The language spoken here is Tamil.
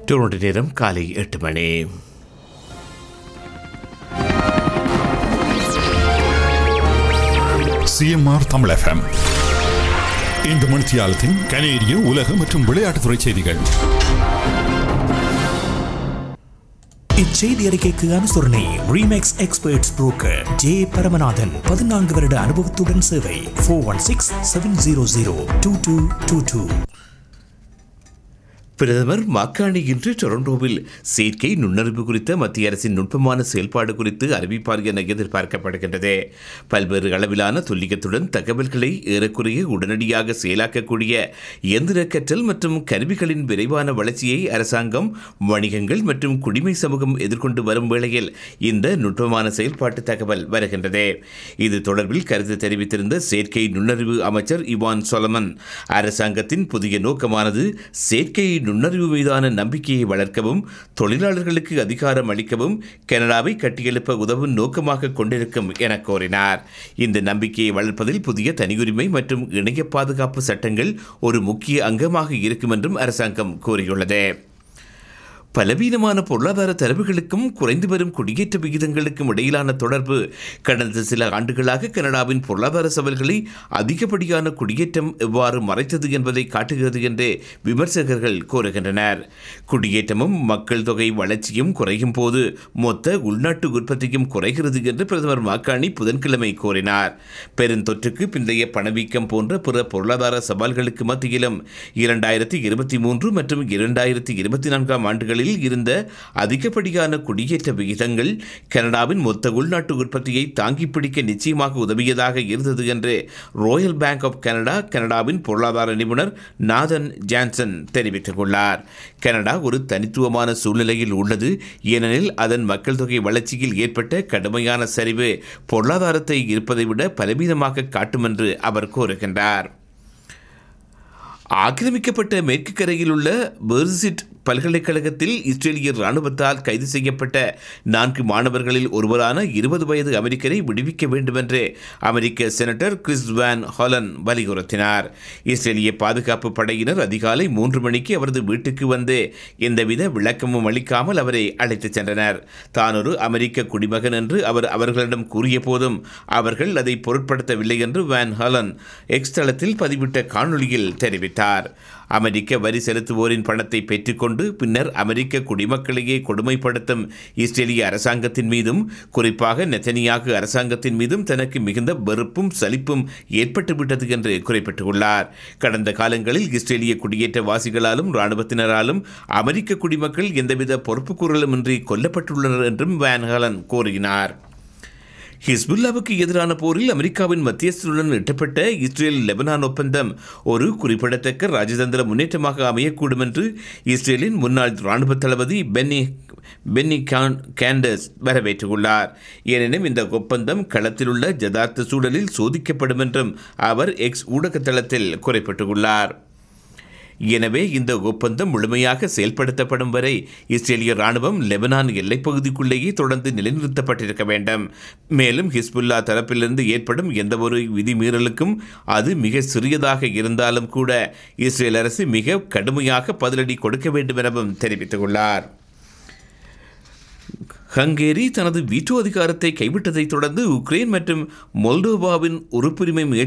டொரண்டோ நேரம் காலை எட்டு மணி சிஎம்ஆர் தமிழ் எஃப்எம் இந்த மணித்தியாலத்தின் கனேடிய உலக மற்றும் விளையாட்டுத்துறை செய்திகள் இச்செய்தி அறிக்கைக்கு அனுசரணை Remax experts broker J Paramanathan பதினான்கு வருட அனுபவத்துடன் சேவை four one six seven zero zero two two two two பிரதமர் மக்காணி இன்று டொரண்டோவில் செயற்கை நுண்ணறிவு குறித்த மத்திய அரசின் நுட்பமான செயல்பாடு குறித்து அறிவிப்பார் என எதிர்பார்க்கப்படுகின்றது பல்வேறு அளவிலான துல்லியத்துடன் தகவல்களை ஏறக்குறைய உடனடியாக செயலாக்கக்கூடிய இயந்திர கற்றல் மற்றும் கருவிகளின் விரைவான வளர்ச்சியை அரசாங்கம் வணிகங்கள் மற்றும் குடிமை சமூகம் எதிர்கொண்டு வரும் வேளையில் இந்த நுட்பமான செயல்பாட்டு தகவல் வருகின்றது இது தொடர்பில் கருத்து தெரிவித்திருந்த செயற்கை நுண்ணறிவு அமைச்சர் இவான் சொலமன் அரசாங்கத்தின் புதிய நோக்கமானது செயற்கை நுண்ணறிவு மீதான நம்பிக்கையை வளர்க்கவும் தொழிலாளர்களுக்கு அதிகாரம் அளிக்கவும் கனடாவை கட்டியெழுப்ப உதவும் நோக்கமாக கொண்டிருக்கும் என கோரினார் இந்த நம்பிக்கையை வளர்ப்பதில் புதிய தனியுரிமை மற்றும் இணைய பாதுகாப்பு சட்டங்கள் ஒரு முக்கிய அங்கமாக இருக்கும் என்றும் அரசாங்கம் கூறியுள்ளது பலவீனமான பொருளாதார தரவுகளுக்கும் குறைந்து வரும் குடியேற்ற விகிதங்களுக்கும் இடையிலான தொடர்பு கடந்த சில ஆண்டுகளாக கனடாவின் பொருளாதார சவால்களை அதிகப்படியான குடியேற்றம் எவ்வாறு மறைத்தது என்பதை காட்டுகிறது என்று விமர்சகர்கள் கூறுகின்றனர் குடியேற்றமும் மக்கள் தொகை வளர்ச்சியும் குறையும் போது மொத்த உள்நாட்டு உற்பத்தியும் குறைகிறது என்று பிரதமர் மாக்காணி புதன்கிழமை கூறினார் பெருந்தொற்றுக்கு பிந்தைய பணவீக்கம் போன்ற பிற பொருளாதார சவால்களுக்கு மத்தியிலும் இரண்டாயிரத்தி இருபத்தி மூன்று மற்றும் இரண்டாயிரத்தி இருபத்தி நான்காம் ஆண்டுகளில் இருந்த அதிகப்படியான குடியேற்ற விகிதங்கள் கனடாவின் மொத்த உள்நாட்டு உற்பத்தியை தாங்கிப் பிடிக்க நிச்சயமாக உதவியதாக இருந்தது என்று ராயல் பேங்க் ஆஃப் கனடா கனடாவின் பொருளாதார நிபுணர் நாதன் ஜான்சன் தெரிவித்துள்ளார் கனடா ஒரு தனித்துவமான சூழ்நிலையில் உள்ளது ஏனெனில் அதன் மக்கள் தொகை வளர்ச்சியில் ஏற்பட்ட கடுமையான சரிவு பொருளாதாரத்தை இருப்பதை விட பலவீனமாக காட்டும் என்று அவர் கூறுகின்றார் ஆக்கிரமிக்கப்பட்ட மேற்கு கரையில் உள்ள பெர்சிட் பல்கலைக்கழகத்தில் இஸ்ரேலிய ராணுவத்தால் கைது செய்யப்பட்ட நான்கு மாணவர்களில் ஒருவரான இருபது வயது அமெரிக்கரை விடுவிக்க வேண்டும் என்று அமெரிக்க செனட்டர் கிறிஸ் வேன் ஹாலன் வலியுறுத்தினார் இஸ்ரேலிய பாதுகாப்பு படையினர் அதிகாலை மூன்று மணிக்கு அவரது வீட்டுக்கு வந்து எந்தவித விளக்கமும் அளிக்காமல் அவரை அழைத்துச் சென்றனர் தான் ஒரு அமெரிக்க குடிமகன் என்று அவர் அவர்களிடம் கூறிய போதும் அவர்கள் அதை பொருட்படுத்தவில்லை என்று வேன் ஹாலன் எக்ஸ் தளத்தில் பதிவிட்ட காணொளியில் தெரிவித்தார் அமெரிக்க வரி செலுத்துவோரின் பணத்தை பெற்றுக்கொண்டு பின்னர் அமெரிக்க குடிமக்களையே கொடுமைப்படுத்தும் இஸ்ரேலிய அரசாங்கத்தின் மீதும் குறிப்பாக நெத்தனியாக அரசாங்கத்தின் மீதும் தனக்கு மிகுந்த வெறுப்பும் சலிப்பும் ஏற்பட்டுவிட்டது என்று குறிப்பிட்டுள்ளார் கடந்த காலங்களில் இஸ்ரேலிய குடியேற்றவாசிகளாலும் இராணுவத்தினராலும் அமெரிக்க குடிமக்கள் எந்தவித பொறுப்புக்கூறலுமின்றி கொல்லப்பட்டுள்ளனர் என்றும் வேன்ஹாலன் கூறினார் ஹிஸ்புல்லாவுக்கு எதிரான போரில் அமெரிக்காவின் மத்தியஸ்தருடன் எட்டப்பட்ட இஸ்ரேல் லெபனான் ஒப்பந்தம் ஒரு குறிப்பிடத்தக்க ராஜதந்திர முன்னேற்றமாக அமையக்கூடும் என்று இஸ்ரேலின் முன்னாள் இராணுவ தளபதி பென்னி பென்னி கான் கேண்டஸ் வரவேற்றுள்ளார் எனினும் இந்த ஒப்பந்தம் களத்தில் உள்ள ஜதார்த்த சூழலில் சோதிக்கப்படும் என்றும் அவர் எக்ஸ் ஊடகத்தளத்தில் குறிப்பிட்டுள்ளார் எனவே இந்த ஒப்பந்தம் முழுமையாக செயல்படுத்தப்படும் வரை இஸ்ரேலிய ராணுவம் லெபனான் எல்லைப்பகுதிக்குள்ளேயே தொடர்ந்து நிலைநிறுத்தப்பட்டிருக்க வேண்டும் மேலும் ஹிஸ்புல்லா தரப்பிலிருந்து ஏற்படும் எந்தவொரு விதிமீறலுக்கும் அது மிக சிறியதாக இருந்தாலும் கூட இஸ்ரேல் அரசு மிக கடுமையாக பதிலடி கொடுக்க வேண்டும் எனவும் தெரிவித்துள்ளார் ஹங்கேரி தனது வீட்டோ அதிகாரத்தை கைவிட்டதைத் தொடர்ந்து உக்ரைன் மற்றும் மொல்டோவாவின் உறுப்புரிமை முயற்சி